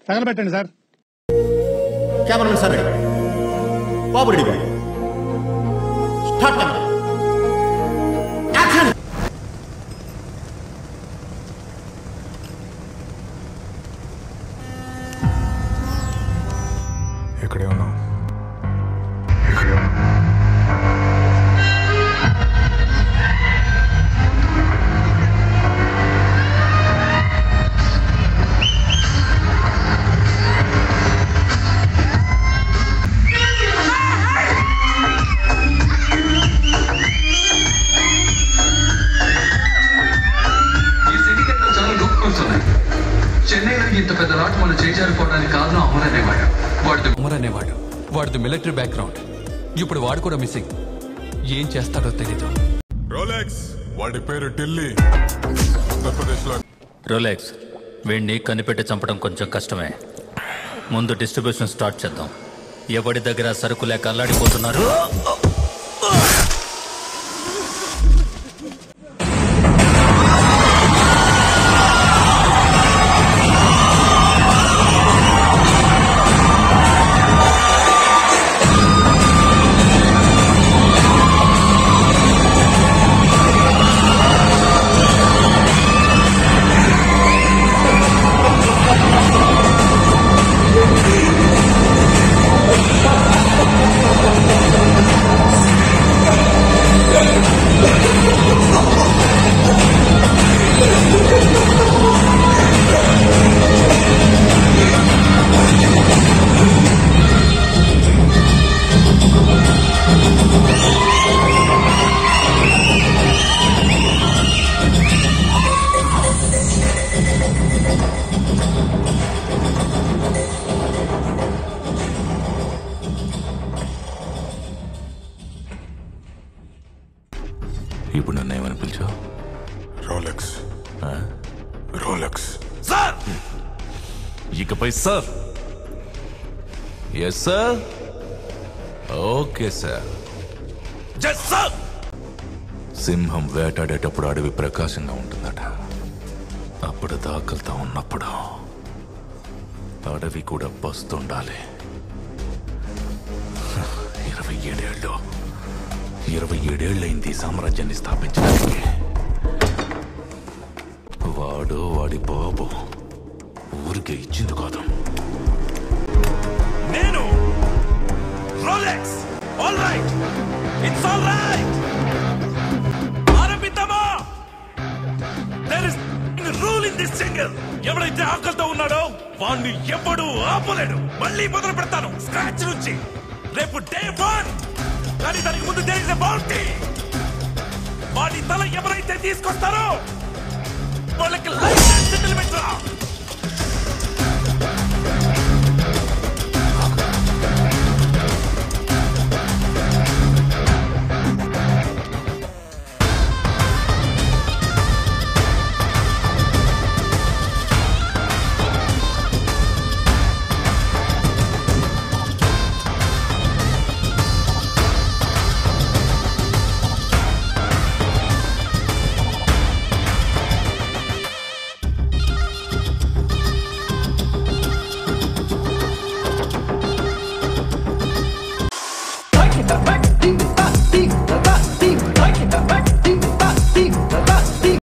తగలబెట్టండి sir cameraman sir ready బాబు ready బాబు start camera action ఎక్కడే ఉన్నావు ఎక్కడే ఉన్నావు ఈ సిండికేట్ లో చాలా లూప్ హోల్స్ ఉన్నాయి చెన్నైలో ఇంత పెద్ద రాట్ మనం చేజారిపోవడానికి కారణం అమర్ అనేవాడు వాడిది అమర్ అనేవాడు వాడిది మిలిటరీ బ్యాక్గ్రౌండ్ ఇప్పుడు వాడు కూడా మిస్సింగ్ ఏం చేస్తాడో తెలీదు రోలెక్స్ వాడి పేరు ఢిల్లీ ఉత్తరప్రదేశ్ లో రోలెక్స్ వీడిని కనిపెట్టి చంపడం కొంచెం కష్టమే ముందు డిస్ట్రిబ్యూషన్ స్టార్ట్ చేద్దాం ఎవడి దగ్గర సరుకు లేక అల్లాడిపోతున్నారు ఇప్పుడు నన్ను ఏమని పిలిచావు రోలెక్స్ రోలెక్స్ సార్ ఇకపై sir yes sir okay sir yes sir సింహం వేటాడేటప్పుడు అడవి ప్రకాశంగా ఉంటుందట అప్పుడు దాకలతో ఉన్నప్పుడు అడవి కూడా పస్తుండాలి ఇరవై ఏడేళ్ళు ఇరవై ఏడేళ్ళైంది ఈ సామ్రాజ్యాన్ని స్థాపించడానికి వాడు వాడి బాబు ఊరికే ఇచ్చింది కాదు నేను Rolex all right it's all right ఆరంభిద్దామా there is rule in this single ఎవడైతే ఆకలితో ఉన్నాడో వాణ్ణి ఎవ్వడు ఆపలేడు మళ్ళీ మొదలు పెడతాను స్క్రాచ్ నుంచి రేపు డే వన్ కానీ దానికి ముందు దేర్ ఇస్ బౌంటీ వాడి తల ఎవరైతే తీసుకొస్తారో వాళ్ళకి లైఫ్ సెటిల్మెంట్